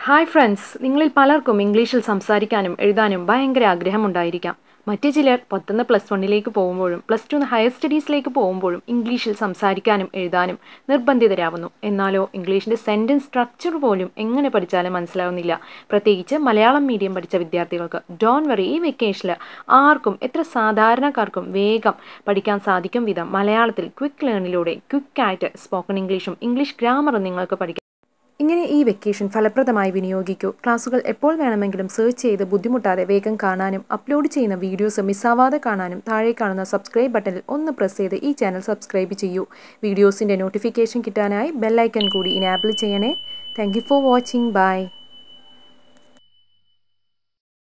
hi friends നിങ്ങളിൽ പലർക്കും ഇംഗ്ലീഷിൽ സംസാരിക്കാനും എഴുതാനും ഭയങ്കര ആഗ്രഹമുണ്ടായിരിക്കാം മറ്റു ചിലർ പത്തുനിന്ന് പ്ലസ് വണ്ണിലേക്ക് പോകുമ്പോഴും പ്ലസ് ടു ഹയർ സ്റ്റഡീസിലേക്ക് പോകുമ്പോഴും ഇംഗ്ലീഷിൽ സംസാരിക്കാനും എഴുതാനും നിർബന്ധിതരാകുന്നു എന്നാലോ ഇംഗ്ലീഷിൻ്റെ സെൻറ്റൻസ് സ്ട്രക്ചർ പോലും എങ്ങനെ പഠിച്ചാലും മനസ്സിലാവുന്നില്ല പ്രത്യേകിച്ച് മലയാളം മീഡിയം പഠിച്ച വിദ്യാർത്ഥികൾക്ക് ഡോൺ വറി ഈ വെക്കേഷനിൽ ആർക്കും എത്ര സാധാരണക്കാർക്കും വേഗം പഠിക്കാൻ സാധിക്കും വിധം മലയാളത്തിൽ ക്വിക്ക് ലേണിലൂടെ ക്വിക്കായിട്ട് സ്പോക്കൺ ഇംഗ്ലീഷും ഇംഗ്ലീഷ് ഗ്രാമറും നിങ്ങൾക്ക് പഠിക്കാം ഇങ്ങനെ ഈ വെക്കേഷൻ ഫലപ്രദമായി വിനിയോഗിക്കൂ ക്ലാസുകൾ എപ്പോൾ വേണമെങ്കിലും സെർച്ച് ചെയ്ത് ബുദ്ധിമുട്ടാതെ വേഗം കാണാനും അപ്ലോഡ് ചെയ്യുന്ന വീഡിയോസ് മിസ്സാവാതെ കാണാനും താഴെ കാണുന്ന സബ്സ്ക്രൈബ് ബട്ടണിൽ ഒന്ന് പ്രസ് ചെയ്ത് ഈ ചാനൽ സബ്സ്ക്രൈബ് ചെയ്യൂ വീഡിയോസിൻ്റെ നോട്ടിഫിക്കേഷൻ കിട്ടാനായി ബെല്ലൈക്കൺ കൂടി ഇനാബിൾ ചെയ്യണേ താങ്ക് ഫോർ വാച്ചിങ് ബൈ